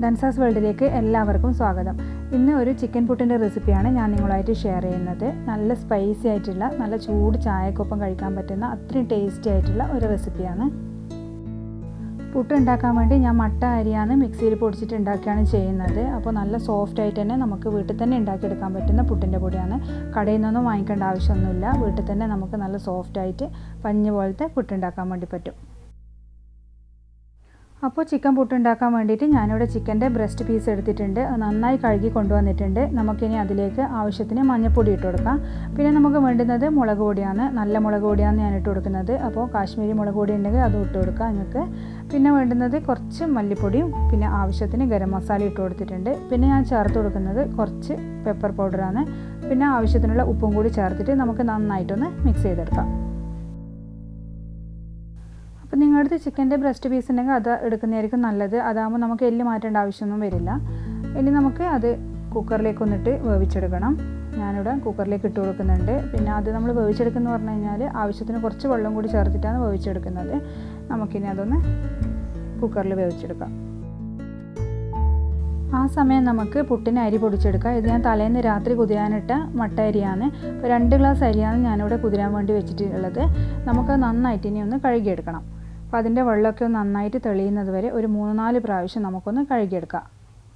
ഡൻസാസ് വേൾഡിലേക്ക് എല്ലാവർക്കും സ്വാഗതം ഇന്ന് ഒരു ചിക്കൻ പുട്ടിൻ്റെ റെസിപ്പിയാണ് ഞാൻ നിങ്ങളുമായിട്ട് ഷെയർ ചെയ്യുന്നത് നല്ല സ്പൈസി ആയിട്ടുള്ള നല്ല ചൂട് ചായക്കൊപ്പം കഴിക്കാൻ പറ്റുന്ന അത്രയും ടേസ്റ്റി ആയിട്ടുള്ള ഒരു റെസിപ്പിയാണ് പുട്ട് ഉണ്ടാക്കാൻ വേണ്ടി ഞാൻ മട്ട അരിയാണ് മിക്സിയിൽ പൊടിച്ചിട്ട് ഉണ്ടാക്കുകയാണ് ചെയ്യുന്നത് അപ്പോൾ നല്ല സോഫ്റ്റ് ആയിട്ട് തന്നെ നമുക്ക് വീട്ടിൽ തന്നെ ഉണ്ടാക്കിയെടുക്കാൻ പറ്റുന്ന പുട്ടിൻ്റെ പൊടിയാണ് കടയിൽ നിന്നൊന്നും വാങ്ങിക്കേണ്ട ആവശ്യമൊന്നുമില്ല വീട്ടിൽ തന്നെ നമുക്ക് നല്ല സോഫ്റ്റ് ആയിട്ട് പഞ്ഞ് പോലത്തെ പുട്ടുണ്ടാക്കാൻ വേണ്ടി പറ്റും അപ്പോൾ ചിക്കൻ പുട്ടുണ്ടാക്കാൻ വേണ്ടിയിട്ട് ഞാനിവിടെ ചിക്കൻ്റെ ബ്രസ്റ്റ് പീസ് എടുത്തിട്ടുണ്ട് അത് നന്നായി കഴുകി കൊണ്ടുവന്നിട്ടുണ്ട് നമുക്കിനി അതിലേക്ക് ആവശ്യത്തിന് മഞ്ഞൾപ്പൊടി ഇട്ട് കൊടുക്കാം പിന്നെ നമുക്ക് വേണ്ടുന്നത് മുളക് പൊടിയാണ് നല്ല മുളക് പൊടിയാണ് ഞാൻ ഇട്ട് കൊടുക്കുന്നത് അപ്പോൾ കാശ്മീരി മുളക് പൊടി ഉണ്ടെങ്കിൽ അതും ഇട്ട് കൊടുക്കാം നിങ്ങൾക്ക് പിന്നെ വേണ്ടുന്നത് കുറച്ച് മല്ലിപ്പൊടിയും പിന്നെ ആവശ്യത്തിന് ഗരം മസാല ഇട്ട് കൊടുത്തിട്ടുണ്ട് പിന്നെ ഞാൻ ചേർത്ത് കൊടുക്കുന്നത് കുറച്ച് പെപ്പർ പൗഡറാണ് പിന്നെ ആവശ്യത്തിനുള്ള ഉപ്പും കൂടി ചേർത്തിട്ട് നമുക്ക് നന്നായിട്ടൊന്ന് മിക്സ് ചെയ്തെടുക്കാം അപ്പോൾ നിങ്ങളുടെ അടുത്ത് ചിക്കൻ്റെ ബ്രസ്റ്റ് പീസ് ഉണ്ടെങ്കിൽ അത് എടുക്കുന്നതായിരിക്കും നല്ലത് അതാകുമ്പോൾ നമുക്ക് എല്ല് മാറ്റേണ്ട ആവശ്യമൊന്നും വരില്ല ഇനി നമുക്ക് അത് കുക്കറിലേക്ക് ഒന്നിട്ട് വേവിച്ചെടുക്കണം ഞാനിവിടെ കുക്കറിലേക്ക് ഇട്ട് കൊടുക്കുന്നുണ്ട് പിന്നെ അത് നമ്മൾ വേവിച്ചെടുക്കുന്ന പറഞ്ഞു കഴിഞ്ഞാൽ ആവശ്യത്തിന് കുറച്ച് വെള്ളം കൂടി ചേർത്തിട്ടാണ് വേവിച്ചെടുക്കുന്നത് നമുക്കിനി അതൊന്ന് കുക്കറിൽ വേവിച്ചെടുക്കാം ആ സമയം നമുക്ക് പുട്ടിന് അരി പൊടിച്ചെടുക്കാം ഇത് ഞാൻ തലേന്ന് രാത്രി കുതിരാനിട്ട മട്ട അരിയാണ് ഇപ്പോൾ രണ്ട് ഗ്ലാസ് അരിയാണ് ഞാനിവിടെ കുതിരാൻ വേണ്ടി വെച്ചിട്ടുള്ളത് നമുക്ക് നന്നായിട്ട് ഇനി ഒന്ന് കഴുകിയെടുക്കണം അപ്പോൾ അതിൻ്റെ വെള്ളമൊക്കെ ഒന്ന് നന്നായിട്ട് തെളിയുന്നത് വരെ ഒരു മൂന്ന് നാല് പ്രാവശ്യം നമുക്കൊന്ന് കഴുകിയെടുക്കാം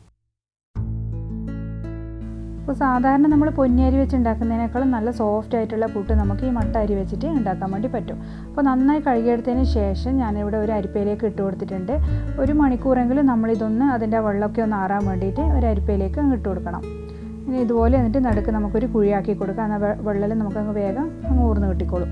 അപ്പോൾ സാധാരണ നമ്മൾ പൊന്നിയരി വെച്ച് ഉണ്ടാക്കുന്നതിനേക്കാളും നല്ല സോഫ്റ്റ് ആയിട്ടുള്ള പുട്ട് നമുക്ക് ഈ മട്ട അരി വെച്ചിട്ട് ഉണ്ടാക്കാൻ വേണ്ടി പറ്റും അപ്പോൾ നന്നായി കഴുകിയെടുത്തതിന് ശേഷം ഞാനിവിടെ ഒരു അരിപ്പയിലേക്ക് ഇട്ട് കൊടുത്തിട്ടുണ്ട് ഒരു മണിക്കൂറെങ്കിലും നമ്മളിതൊന്ന് അതിൻ്റെ വെള്ളമൊക്കെ ഒന്ന് ആറാൻ വേണ്ടിയിട്ട് ഒരു അരിപ്പയിലേക്ക് അങ്ങ് ഇട്ട് കൊടുക്കണം ഇനി ഇതുപോലെ എന്നിട്ട് നടുക്ക് നമുക്കൊരു കുഴിയാക്കി കൊടുക്കാം എന്നാൽ വെള്ളം നമുക്കങ്ങ് വേഗം അങ്ങ് ഊർന്ന് കിട്ടിക്കോളും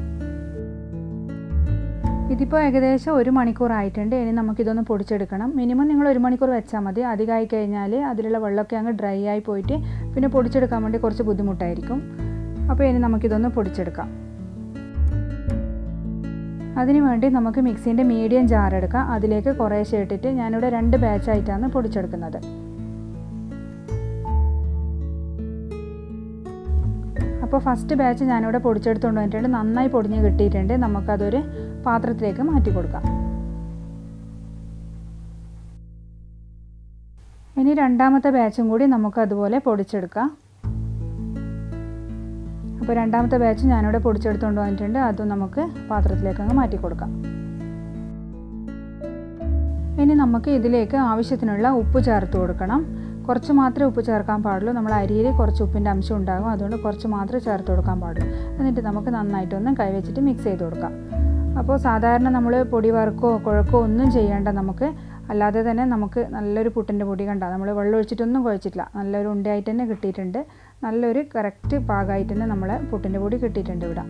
ഇതിപ്പോൾ ഏകദേശം ഒരു മണിക്കൂർ ആയിട്ടുണ്ട് ഇനി നമുക്കിതൊന്ന് പൊടിച്ചെടുക്കണം മിനിമം നിങ്ങൾ ഒരു മണിക്കൂർ വെച്ചാൽ മതി അധികമായി കഴിഞ്ഞാൽ അതിലുള്ള വെള്ളമൊക്കെ അങ്ങ് ഡ്രൈ ആയി പോയിട്ട് പിന്നെ പൊടിച്ചെടുക്കാൻ വേണ്ടി കുറച്ച് ബുദ്ധിമുട്ടായിരിക്കും അപ്പോൾ ഇനി നമുക്കിതൊന്ന് പൊടിച്ചെടുക്കാം അതിനു വേണ്ടി നമുക്ക് മിക്സീൻ്റെ മീഡിയം ജാർ എടുക്കാം അതിലേക്ക് കുറേശ്ശെ ഇട്ടിട്ട് ഞാനിവിടെ രണ്ട് ബാച്ചായിട്ടാണ് പൊടിച്ചെടുക്കുന്നത് അപ്പോൾ ഫസ്റ്റ് ബാച്ച് ഞാനിവിടെ പൊടിച്ചെടുത്തുകൊണ്ട് വന്നിട്ടുണ്ട് നന്നായി പൊടിഞ്ഞ് കിട്ടിയിട്ടുണ്ട് നമുക്കതൊരു പാത്രത്തിലേക്ക് മാറ്റി കൊടുക്കാം ഇനി രണ്ടാമത്തെ ബാച്ചും കൂടി നമുക്ക് അതുപോലെ പൊടിച്ചെടുക്കാം അപ്പോൾ രണ്ടാമത്തെ ബാച്ച് ഞാനിവിടെ പൊടിച്ചെടുത്തുകൊണ്ട് വന്നിട്ടുണ്ട് അതും നമുക്ക് പാത്രത്തിലേക്ക് അങ്ങ് മാറ്റി കൊടുക്കാം ഇനി നമുക്ക് ഇതിലേക്ക് ആവശ്യത്തിനുള്ള ഉപ്പ് ചേർത്ത് കൊടുക്കണം കുറച്ച് മാത്രമേ ഉപ്പ് ചേർക്കാൻ പാടുള്ളൂ നമ്മൾ അരിയിൽ കുറച്ച് ഉപ്പിൻ്റെ അംശം ഉണ്ടാകും അതുകൊണ്ട് കുറച്ച് മാത്രമേ ചേർത്ത് കൊടുക്കാൻ പാടുള്ളൂ എന്നിട്ട് നമുക്ക് നന്നായിട്ടൊന്ന് കൈവച്ചിട്ട് മിക്സ് ചെയ്ത് കൊടുക്കാം അപ്പോൾ സാധാരണ നമ്മൾ പൊടി വറുക്കോ കുഴക്കോ ഒന്നും ചെയ്യേണ്ട നമുക്ക് അല്ലാതെ തന്നെ നമുക്ക് നല്ലൊരു പുട്ടിൻ്റെ പൊടി കണ്ട നമ്മൾ വെള്ളം ഒഴിച്ചിട്ടൊന്നും കുഴച്ചിട്ടില്ല നല്ലൊരു ഉണ്ടയായിട്ട് തന്നെ കിട്ടിയിട്ടുണ്ട് നല്ലൊരു കറക്റ്റ് പാകമായിട്ട് തന്നെ നമ്മളെ പുട്ടിൻ്റെ പൊടി കിട്ടിയിട്ടുണ്ട് ഇവിടെ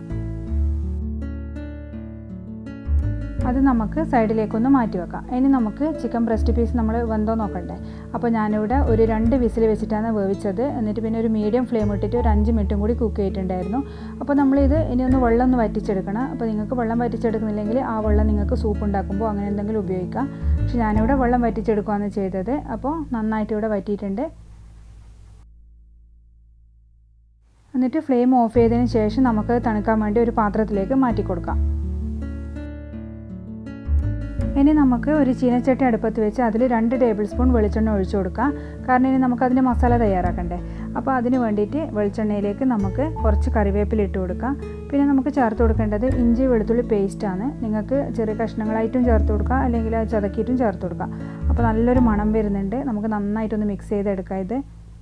അത് നമുക്ക് സൈഡിലേക്കൊന്ന് മാറ്റി വെക്കാം ഇനി നമുക്ക് ചിക്കൻ ബ്രസ്റ്റ് പീസ് നമ്മൾ വെന്തോ നോക്കണ്ടേ അപ്പോൾ ഞാനിവിടെ ഒരു രണ്ട് വിസിൽ വെച്ചിട്ടാണ് വേവിച്ചത് എന്നിട്ട് പിന്നെ ഒരു മീഡിയം ഫ്ലെയിം ഇട്ടിട്ട് ഒരു അഞ്ച് മിനിറ്റും കൂടി കുക്ക് ചെയ്തിട്ടുണ്ടായിരുന്നു അപ്പോൾ നമ്മളിത് ഇനി ഒന്ന് വെള്ളം ഒന്ന് വറ്റിച്ചെടുക്കണം അപ്പോൾ നിങ്ങൾക്ക് വെള്ളം വറ്റിച്ചെടുക്കുന്നില്ലെങ്കിൽ ആ വെള്ളം നിങ്ങൾക്ക് സൂപ്പ് ഉണ്ടാക്കുമ്പോൾ അങ്ങനെ എന്തെങ്കിലും ഉപയോഗിക്കാം പക്ഷെ ഞാനിവിടെ വെള്ളം വറ്റിച്ചെടുക്കുകയാണ് ചെയ്തത് അപ്പോൾ നന്നായിട്ട് ഇവിടെ വറ്റിയിട്ടുണ്ട് എന്നിട്ട് ഫ്ലെയിം ഓഫ് ചെയ്തതിന് ശേഷം നമുക്ക് തണുക്കാൻ വേണ്ടി ഒരു പാത്രത്തിലേക്ക് മാറ്റി കൊടുക്കാം ഇനി നമുക്ക് ഒരു ചീനച്ചട്ടി അടുപ്പത്ത് വെച്ച് അതിൽ രണ്ട് ടേബിൾ സ്പൂൺ വെളിച്ചെണ്ണ ഒഴിച്ചു കൊടുക്കാം കാരണം ഇനി നമുക്കതിൻ്റെ മസാല തയ്യാറാക്കണ്ടേ അപ്പോൾ അതിന് വേണ്ടിയിട്ട് വെളിച്ചെണ്ണയിലേക്ക് നമുക്ക് കുറച്ച് കറിവേപ്പില ഇട്ട് കൊടുക്കാം പിന്നെ നമുക്ക് ചേർത്ത് കൊടുക്കേണ്ടത് ഇഞ്ചി വെളുത്തുള്ളി പേസ്റ്റാണ് നിങ്ങൾക്ക് ചെറിയ കഷ്ണങ്ങളായിട്ടും ചേർത്ത് കൊടുക്കാം അല്ലെങ്കിൽ അത് ചതക്കിയിട്ടും ചേർത്ത് കൊടുക്കാം അപ്പോൾ നല്ലൊരു മണം വരുന്നുണ്ട് നമുക്ക് നന്നായിട്ടൊന്ന് മിക്സ് ചെയ്തെടുക്കാം ഇത്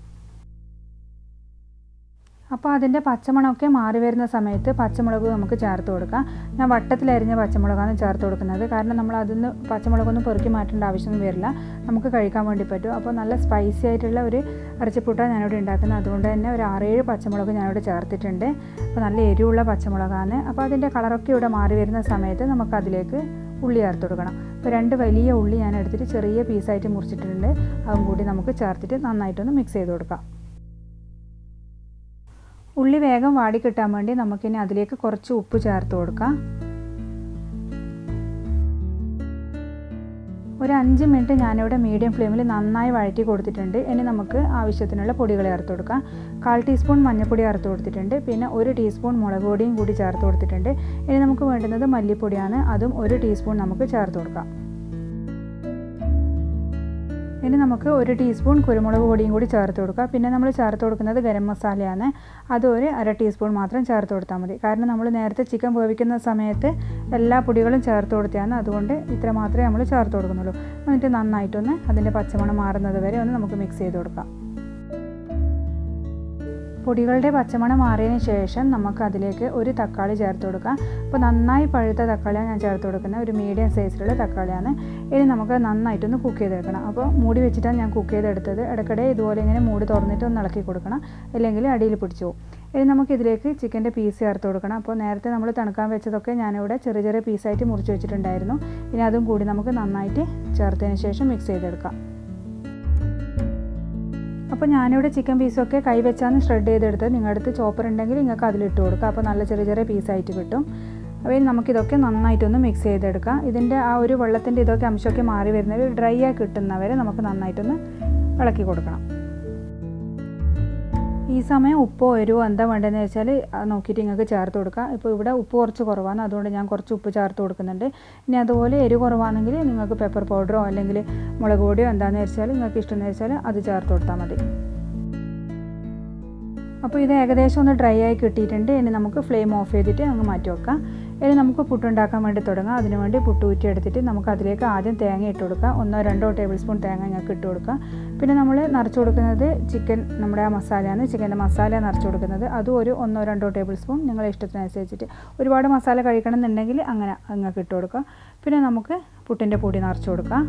അപ്പോൾ അതിൻ്റെ പച്ചമുളകൊക്കെ മാറി വരുന്ന സമയത്ത് പച്ചമുളക് നമുക്ക് ചേർത്ത് കൊടുക്കാം ഞാൻ വട്ടത്തിലരിഞ്ഞ പച്ചമുളകാണ് ചേർത്ത് കൊടുക്കുന്നത് കാരണം നമ്മൾ അതിന് പച്ചമുളകൊന്നും പെറുക്കി മാറ്റേണ്ട ആവശ്യമൊന്നും വരില്ല നമുക്ക് കഴിക്കാൻ വേണ്ടി പറ്റും അപ്പോൾ നല്ല സ്പൈസി ആയിട്ടുള്ള ഒരു ഇറച്ചിപ്പുട്ടാണ് ഞാനിവിടെ ഉണ്ടാക്കുന്നത് അതുകൊണ്ട് തന്നെ ഒരു ആറേഴ് പച്ചമുളക് ഞാനിവിടെ ചേർത്തിട്ടുണ്ട് അപ്പോൾ നല്ല എരിവുള്ള പച്ചമുളകാണ് അപ്പോൾ അതിൻ്റെ കളറൊക്കെ ഇവിടെ മാറി വരുന്ന സമയത്ത് നമുക്ക് അതിലേക്ക് ഉള്ളി ചേർത്ത് കൊടുക്കണം അപ്പോൾ രണ്ട് വലിയ ഉള്ളി ഞാൻ എടുത്തിട്ട് ചെറിയ പീസായിട്ട് മുറിച്ചിട്ടുണ്ട് അതും കൂടി നമുക്ക് ചേർത്തിട്ട് നന്നായിട്ടൊന്ന് മിക്സ് ചെയ്ത് കൊടുക്കാം ഉള്ളി വേഗം വാടി കിട്ടാൻ വേണ്ടി നമുക്കിനി അതിലേക്ക് കുറച്ച് ഉപ്പ് ചേർത്ത് കൊടുക്കാം ഒരു അഞ്ച് മിനിറ്റ് ഞാനിവിടെ മീഡിയം ഫ്ലെയിമിൽ നന്നായി വഴറ്റി കൊടുത്തിട്ടുണ്ട് ഇനി നമുക്ക് ആവശ്യത്തിനുള്ള പൊടികൾ ചേർത്ത് കൊടുക്കാം കാൽ ടീസ്പൂൺ മഞ്ഞൾപ്പൊടി ചേർത്ത് കൊടുത്തിട്ടുണ്ട് പിന്നെ ഒരു ടീസ്പൂൺ മുളക് പൊടിയും കൂടി ചേർത്ത് കൊടുത്തിട്ടുണ്ട് ഇനി നമുക്ക് വേണ്ടുന്നത് മല്ലിപ്പൊടിയാണ് അതും ഒരു ടീസ്പൂൺ നമുക്ക് ചേർത്ത് കൊടുക്കാം ഇനി നമുക്ക് ഒരു ടീസ്പൂൺ കുരുമുളക് പൊടിയും കൂടി ചേർത്ത് കൊടുക്കുക പിന്നെ നമ്മൾ ചേർത്ത് കൊടുക്കുന്നത് ഗരം മസാലയാണ് അത് ഒരു അര ടീസ്പൂൺ മാത്രം ചേർത്ത് കൊടുത്താൽ മതി കാരണം നമ്മൾ നേരത്തെ ചിക്കൻ വേവിക്കുന്ന സമയത്ത് എല്ലാ പൊടികളും ചേർത്ത് കൊടുത്തതാണ് അതുകൊണ്ട് ഇത്ര മാത്രമേ നമ്മൾ ചേർത്ത് കൊടുക്കുന്നുള്ളൂ എന്നിട്ട് നന്നായിട്ടൊന്ന് അതിൻ്റെ പച്ചമണം മാറുന്നത് വരെ ഒന്ന് നമുക്ക് മിക്സ് ചെയ്ത് കൊടുക്കാം പൊടികളുടെ പച്ചമണം മാറിയതിന് ശേഷം നമുക്ക് അതിലേക്ക് ഒരു തക്കാളി ചേർത്ത് കൊടുക്കാം അപ്പോൾ നന്നായി പഴുത്ത തക്കാളിയാണ് ഞാൻ ചേർത്ത് കൊടുക്കുന്നത് ഒരു മീഡിയം സൈസിലുള്ള തക്കാളിയാണ് ഇനി നമുക്ക് നന്നായിട്ടൊന്ന് കുക്ക് ചെയ്തെടുക്കണം അപ്പോൾ മൂടി വെച്ചിട്ടാണ് ഞാൻ കുക്ക് ചെയ്തെടുത്തത് ഇടയ്ക്കിടെ ഇതുപോലെ ഇങ്ങനെ മൂടി തുറന്നിട്ട് ഒന്ന് ഇളക്കി കൊടുക്കണം അല്ലെങ്കിൽ അടിയിൽ പിടിച്ചു പോകും ഇനി നമുക്കിതിലേക്ക് ചിക്കൻ്റെ പീസ് ചേർത്ത് കൊടുക്കണം അപ്പോൾ നേരത്തെ നമ്മൾ തണുക്കാൻ വെച്ചതൊക്കെ ഞാനിവിടെ ചെറിയ ചെറിയ പീസായിട്ട് മുറിച്ച് വെച്ചിട്ടുണ്ടായിരുന്നു ഇനി അതും കൂടി നമുക്ക് നന്നായിട്ട് ചേർത്തതിന് ശേഷം മിക്സ് ചെയ്തെടുക്കാം അപ്പോൾ ഞാനിവിടെ ചിക്കൻ പീസൊക്കെ കൈ വെച്ചാണ് ഷ്രെഡ് ചെയ്തെടുത്തത് നിങ്ങളുടെ അടുത്ത് ചോപ്പർ ഉണ്ടെങ്കിൽ നിങ്ങൾക്ക് അതിലിട്ട് കൊടുക്കുക അപ്പോൾ നല്ല ചെറിയ ചെറിയ പീസായിട്ട് കിട്ടും അപ്പോൾ ഇനി നമുക്കിതൊക്കെ നന്നായിട്ടൊന്ന് മിക്സ് ചെയ്തെടുക്കാം ഇതിൻ്റെ ആ ഒരു വെള്ളത്തിൻ്റെ ഇതൊക്കെ അംശമൊക്കെ മാറി വരുന്നവർ ഡ്രൈ ആയി കിട്ടുന്നവരെ നമുക്ക് നന്നായിട്ടൊന്ന് ഇളക്കി കൊടുക്കണം ഈ സമയം ഉപ്പോ എരിവോ എന്താ വേണ്ടതെന്ന് വെച്ചാൽ നോക്കിയിട്ട് നിങ്ങൾക്ക് ചേർത്ത് കൊടുക്കുക ഇപ്പോൾ ഇവിടെ ഉപ്പ് കുറച്ച് കുറവാണ് അതുകൊണ്ട് ഞാൻ കുറച്ച് ഉപ്പ് ചേർത്ത് കൊടുക്കുന്നുണ്ട് ഇനി അതുപോലെ എരിവ് കുറവാണെങ്കിൽ നിങ്ങൾക്ക് പെപ്പർ പൗഡറോ അല്ലെങ്കിൽ മുളക് പൊടിയോ എന്താണെന്ന് വെച്ചാൽ നിങ്ങൾക്ക് ഇഷ്ടമെന്ന് വെച്ചാൽ അത് ചേർത്ത് കൊടുത്താൽ മതി അപ്പോൾ ഇത് ഏകദേശം ഒന്ന് ഡ്രൈ ആയി കിട്ടിയിട്ടുണ്ട് ഇനി നമുക്ക് ഫ്ലെയിം ഓഫ് ചെയ്തിട്ട് അങ്ങ് മാറ്റി വെക്കാം ഇനി നമുക്ക് പുട്ടുണ്ടാക്കാൻ വേണ്ടി തുടങ്ങാം അതിന് വേണ്ടി പുട്ട് ഊറ്റി എടുത്തിട്ട് നമുക്ക് അതിലേക്ക് ആദ്യം തേങ്ങ ഇട്ട് കൊടുക്കുക ഒന്നോ രണ്ടോ ടേബിൾ സ്പൂൺ തേങ്ങ ഞങ്ങൾക്ക് ഇട്ട് കൊടുക്കുക പിന്നെ നമ്മൾ നിറച്ച് കൊടുക്കുന്നത് ചിക്കൻ നമ്മുടെ ആ മസാലയാണ് ചിക്കൻ്റെ മസാല നിറച്ച് കൊടുക്കുന്നത് അതും ഒരു ഒന്നോ രണ്ടോ ടേബിൾ സ്പൂൺ നിങ്ങളുടെ ഇഷ്ടത്തിനനുസരിച്ചിട്ട് ഒരുപാട് മസാല കഴിക്കണം എന്നുണ്ടെങ്കിൽ അങ്ങനെ നിങ്ങൾക്ക് ഇട്ട് കൊടുക്കുക പിന്നെ നമുക്ക് പുട്ടിൻ്റെ പൊടി നിറച്ച് കൊടുക്കാം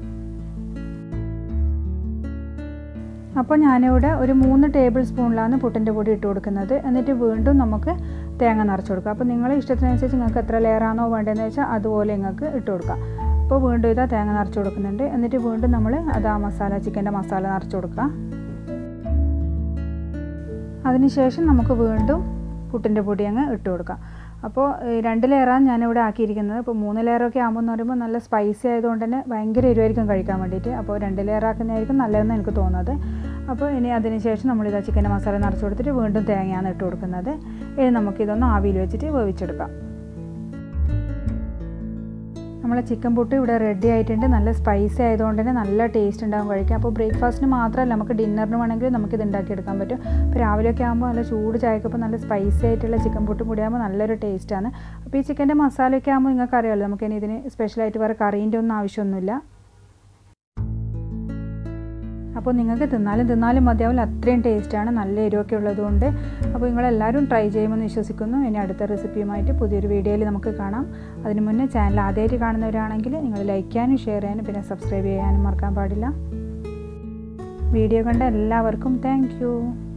അപ്പോൾ ഞാനിവിടെ ഒരു മൂന്ന് ടേബിൾ സ്പൂണിലാണ് പുട്ടിൻ്റെ പൊടി ഇട്ട് കൊടുക്കുന്നത് എന്നിട്ട് വീണ്ടും നമുക്ക് തേങ്ങ നിറച്ച് കൊടുക്കുക അപ്പോൾ നിങ്ങളെ ഇഷ്ടത്തിനനുസരിച്ച് നിങ്ങൾക്ക് എത്ര ലെയറാണോ വേണ്ടതെന്ന് വെച്ചാൽ അതുപോലെ നിങ്ങൾക്ക് ഇട്ട് കൊടുക്കാം അപ്പോൾ വീണ്ടും ഇതാ തേങ്ങ നിറച്ച് കൊടുക്കുന്നുണ്ട് എന്നിട്ട് വീണ്ടും നമ്മൾ അത് ആ മസാല ചിക്കൻ്റെ മസാല നിറച്ച് കൊടുക്കുക അതിനുശേഷം നമുക്ക് വീണ്ടും പുട്ടിൻ്റെ പൊടി അങ്ങ് ഇട്ട് കൊടുക്കാം അപ്പോൾ രണ്ട് ലെയറാണ് ഞാനിവിടെ ആക്കിയിരിക്കുന്നത് അപ്പോൾ മൂന്ന് ലെയറൊക്കെ ആകുമ്പോൾ എന്ന് പറയുമ്പോൾ നല്ല സ്പൈസി ആയതുകൊണ്ട് തന്നെ ഭയങ്കര എരിവായിരിക്കും കഴിക്കാൻ വേണ്ടിയിട്ട് അപ്പോൾ രണ്ട് ലെയർ ആക്കുന്നതായിരിക്കും നല്ലതെന്ന് എനിക്ക് തോന്നുന്നത് അപ്പോൾ ഇനി അതിന് ശേഷം നമ്മളിതാ ചിക്കൻ്റെ മസാല നിറച്ച് കൊടുത്തിട്ട് വീണ്ടും തേങ്ങയാണ് ഇട്ട് കൊടുക്കുന്നത് ഇനി നമുക്കിതൊന്ന് ആവിയിൽ വെച്ചിട്ട് വേവിച്ചെടുക്കാം നമ്മളെ ചിക്കൻ പുട്ട് ഇവിടെ റെഡി ആയിട്ടുണ്ട് നല്ല സ്പൈസി ആയതുകൊണ്ട് തന്നെ നല്ല ടേസ്റ്റ് ഉണ്ടാകും കഴിക്കാൻ അപ്പോൾ ബ്രേക്ക്ഫാസ്റ്റിന് മാത്രമല്ല നമുക്ക് ഡിന്നറിന് വേണമെങ്കിൽ നമുക്കിത് ഉണ്ടാക്കിയെടുക്കാൻ പറ്റും അപ്പോൾ രാവിലെയൊക്കെ ആകുമ്പോൾ നല്ല ചൂട് ചായക്കപ്പോൾ നല്ല സ്പൈസി ആയിട്ടുള്ള ചിക്കൻ പുട്ടും കൂടി ആകുമ്പോൾ നല്ലൊരു ടേസ്റ്റാണ് അപ്പോൾ ഈ ചിക്കൻ്റെ മസാലയൊക്കെ ആകുമ്പോൾ നിങ്ങൾക്ക് അറിയാമല്ലോ നമുക്ക് ഇനി ഇതിന് സ്പെഷ്യലായിട്ട് വേറെ കറീൻ്റെ ഒന്നും ആവശ്യമൊന്നുമില്ല അപ്പോൾ നിങ്ങൾക്ക് തിന്നാലും തിന്നാലും മതിയാവില്ല അത്രയും ടേസ്റ്റാണ് നല്ല എരിവൊക്കെ ഉള്ളതുകൊണ്ട് അപ്പോൾ നിങ്ങളെല്ലാവരും ട്രൈ ചെയ്യുമെന്ന് വിശ്വസിക്കുന്നു ഇനി അടുത്ത റെസിപ്പിയുമായിട്ട് പുതിയൊരു വീഡിയോയിൽ നമുക്ക് കാണാം അതിന് മുന്നേ ചാനൽ ആദ്യമായിട്ട് കാണുന്നവരാണെങ്കിൽ നിങ്ങൾ ലൈക്ക് ചെയ്യാനും ഷെയർ ചെയ്യാനും പിന്നെ സബ്സ്ക്രൈബ് ചെയ്യാനും മറക്കാൻ പാടില്ല വീഡിയോ കണ്ട എല്ലാവർക്കും താങ്ക്